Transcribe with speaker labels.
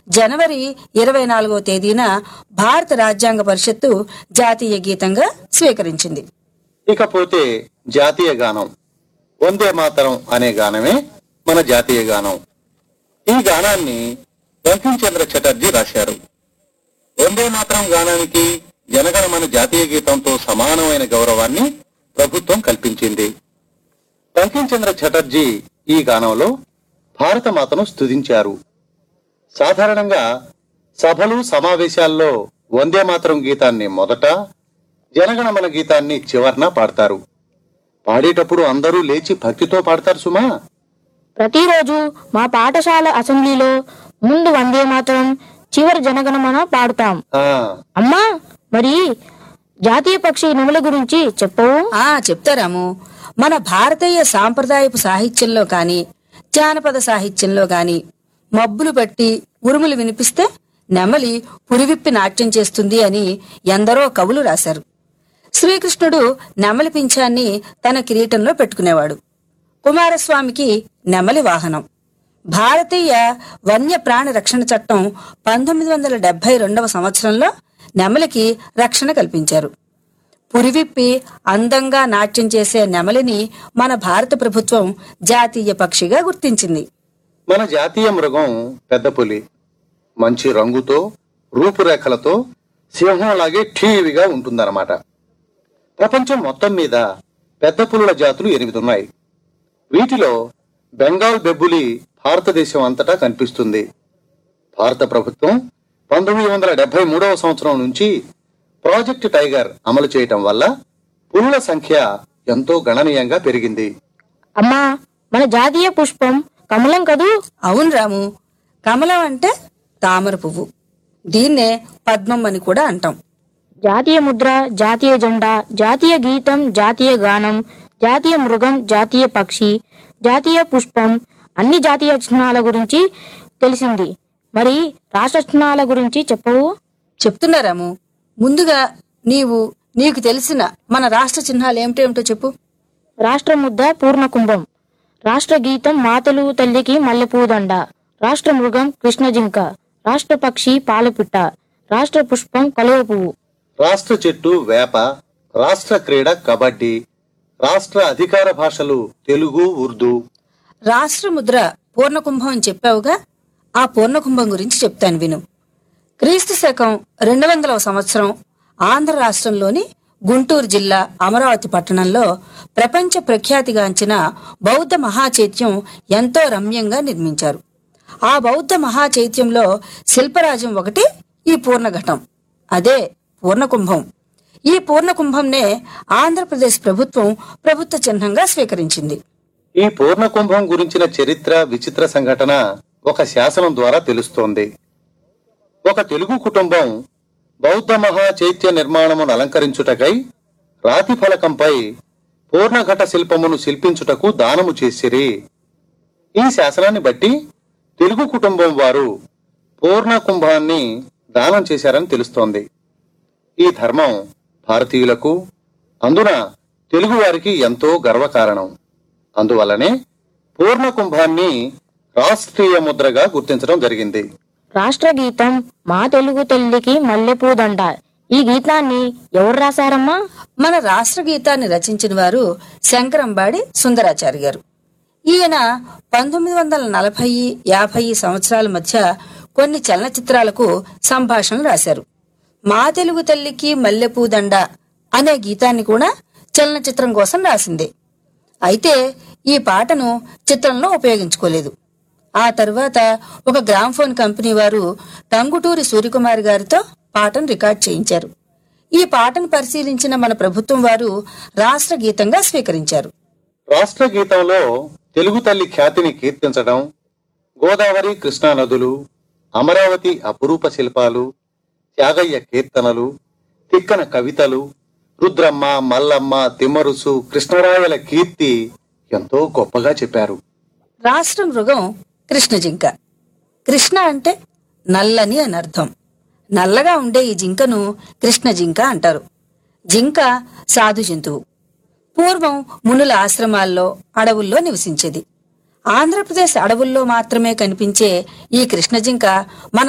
Speaker 1: జనవరి ఇరవై నాలుగో తేదీన భారత రాజ్యాంగ పరిషత్తు జాతీయ గీతంగా స్వీకరించింది
Speaker 2: ఇకపోతే జాతీయ గానం వందే మాతరం అనే గానమే మన జాతీయ గానం ఈ గానాన్ని బంకించంద్ర చటర్జీ రాశారు వందే మాతరం గానానికి జనగణమన జాతీయ గీతంతో సమానమైన గౌరవాన్ని ప్రభుత్వం కల్పించింది బంకించంద్ర చటర్జీ ఈ గానంలో భారత మాతను స్తుతించారు సాధారణంగా సభలు సమావేశాల్లో వందే మాతరం గీతాన్ని మొదట జనగణమన గీతాన్ని చివర్న పాడతారు పాడేటప్పుడు అందరూ లేచి భక్తితో పాడతారు సుమా
Speaker 3: ప్రతిరోజు మా పాఠశాల అసెంబ్లీలో ముందు వందే మాత్రం చివరి జనగణమన పాడుతాం
Speaker 2: ఆ
Speaker 3: అమ్మా మరి జాతీయ పక్షి నెమల గురించి చెప్పవు
Speaker 1: ఆ చెప్తారాము మన భారతీయ సాంప్రదాయపు సాహిత్యంలో కాని జానపద సాహిత్యంలో గాని మబ్బులు బట్టి ఉరుములు వినిపిస్తే నెమలి పురివిప్పి నాట్యం చేస్తుంది అని ఎందరో కవులు రాశారు శ్రీకృష్ణుడు నెమలి పింఛాన్ని తన కిరీటంలో పెట్టుకునేవాడు కుమారస్వామికి నెమలి వాహనం భారతీయ వన్యప్రాణి రక్షణ చట్టం పంతొమ్మిది వందల డెబ్బై రెండవ సంవత్సరంలో నెమలికి రక్షణ కల్పించారు పురివిప్పి అందంగా నాట్యం చేసే నెమలిని మన భారత ప్రభుత్వం జాతీయ పక్షిగా గుర్తించింది
Speaker 2: మన జాతీయ మృగం పెద్ద పులి మంచి రంగుతో రూపురేఖలతో సింహంలాగే ఠీవిగా ఉంటుందన్నమాట ప్రపంచం మొత్తం మీద పెద్ద పులుల జాతులు ఎనిమిది ఉన్నాయి వీటిలో బెంగాల్ బెబ్బులి భారతదేశం అంతటా కనిపిస్తుంది భారత ప్రభుత్వం పంతొమ్మిది వందల డెబ్బై మూడవ సంవత్సరం నుంచి ప్రాజెక్ట్ టైగర్ అమలు చేయటం వల్ల పులుల సంఖ్య ఎంతో గణనీయంగా పెరిగింది
Speaker 3: అమ్మా మన జాతీయ పుష్పం కమలం కదూ
Speaker 1: అవును రాము కమలం అంటే తామర పువ్వు దీన్నే పద్మం అని కూడా అంటాం
Speaker 3: జాతీయ ముద్ర జాతీయ జెండా జాతీయ గీతం జాతీయ గానం జాతీయ మృగం జాతీయ పక్షి జాతీయ పుష్పం అన్ని జాతీయ చిహ్నాల గురించి తెలిసింది మరి రాష్ట్ర చిహ్నాల గురించి చెప్పవు
Speaker 1: చెప్తున్నారాము ముందుగా నీవు నీకు తెలిసిన మన రాష్ట్ర చిహ్నాలు ఏమిటేమిటో చెప్పు
Speaker 3: రాష్ట్ర ముద్ద పూర్ణ కుంభం రాష్ట్ర గీతం మాతలు తల్లికి మల్లెపూదండ రాష్ట్ర మృగం కృష్ణ జింక రాష్ట్ర పక్షి పాలపిట్ట రాష్ట్ర పుష్పం కలువ పువ్వు
Speaker 2: రాష్ట్ర చెట్టు వేప రాష్ట్ర క్రీడ కబడ్డీ రాష్ట్ర అధికార భాషలు తెలుగు ఉర్దూ
Speaker 1: రాష్ట్ర ముద్ర పూర్ణకుంభం అని చెప్పావుగా ఆ పూర్ణకుంభం గురించి చెప్తాను విను క్రీస్తు శకం రెండు వందల సంవత్సరం ఆంధ్ర రాష్ట్రంలోని గుంటూరు జిల్లా అమరావతి పట్టణంలో ప్రపంచ ప్రఖ్యాతిగాంచిన బౌద్ధ మహాచైత్యం ఎంతో రమ్యంగా నిర్మించారు ఆ బౌద్ధ మహాచైత్యంలో శిల్పరాజం ఒకటి ఈ పూర్ణఘటం అదే పూర్ణకుంభం ఈ పూర్ణకుంభంనే ఆంధ్రప్రదేశ్ ప్రభుత్వం ప్రభుత్వ చిహ్నంగా స్వీకరించింది
Speaker 2: ఈ పూర్ణ కుంభం గురించిన చరిత్ర విచిత్ర సంఘటన ఒక శాసనం ద్వారా తెలుస్తోంది ఒక తెలుగు కుటుంబం బౌద్ధ మహా చైత్య నిర్మాణమును అలంకరించుటకై రాతి ఫలకంపై పూర్ణఘట శిల్పమును శిల్పించుటకు దానము చేసిరి ఈ శాసనాన్ని బట్టి తెలుగు కుటుంబం వారు పూర్ణ కుంభాన్ని దానం చేశారని తెలుస్తోంది ఈ ధర్మం భారతీయులకు అందున తెలుగు వారికి ఎంతో గర్వకారణం అందువల్లనే పూర్ణ కుంభాన్ని రాష్ట్రీయ ముద్రగా గుర్తించడం జరిగింది
Speaker 3: రాష్ట్ర గీతం మా తెలుగు తల్లికి మల్లెపూదండ ఈ గీతాన్ని ఎవరు రాశారమ్మా
Speaker 1: మన రాష్ట్ర గీతాన్ని రచించిన వారు శంకరంబాడి సుందరాచారి గారు ఈయన పంతొమ్మిది వందల నలభై యాభై సంవత్సరాల మధ్య కొన్ని చలనచిత్రాలకు సంభాషణలు రాశారు మా తెలుగు తల్లికి మల్లెపూదండ అనే గీతాన్ని కూడా చలనచిత్రం కోసం రాసిందే అయితే ఈ పాటను చిత్రంలో ఉపయోగించుకోలేదు ఆ తరువాత ఒక గ్రామ్ఫోన్ కంపెనీ వారు టంగుటూరి సూర్యకుమార్ గారితో పాటను రికార్డ్ చేయించారు ఈ పాటను పరిశీలించిన మన ప్రభుత్వం వారు రాష్ట్ర గీతంగా స్వీకరించారు
Speaker 2: రాష్ట్ర గీతంలో తెలుగు తల్లి ఖ్యాతిని కీర్తించడం గోదావరి కృష్ణా నదులు అమరావతి అపురూప శిల్పాలు త్యాగయ్య కీర్తనలు తిక్కన కవితలు రుద్రమ్మ మల్లమ్మ తిమ్మరుసు కృష్ణరాయల కీర్తి ఎంతో గొప్పగా చెప్పారు
Speaker 1: రాష్ట్ర మృగం కృష్ణ జింక కృష్ణ అంటే నల్లని అని అర్థం నల్లగా ఉండే ఈ జింకను కృష్ణ జింక అంటారు జింక సాధు జంతువు పూర్వం మునుల ఆశ్రమాల్లో అడవుల్లో నివసించేది ఆంధ్రప్రదేశ్ అడవుల్లో మాత్రమే కనిపించే ఈ కృష్ణ జింక మన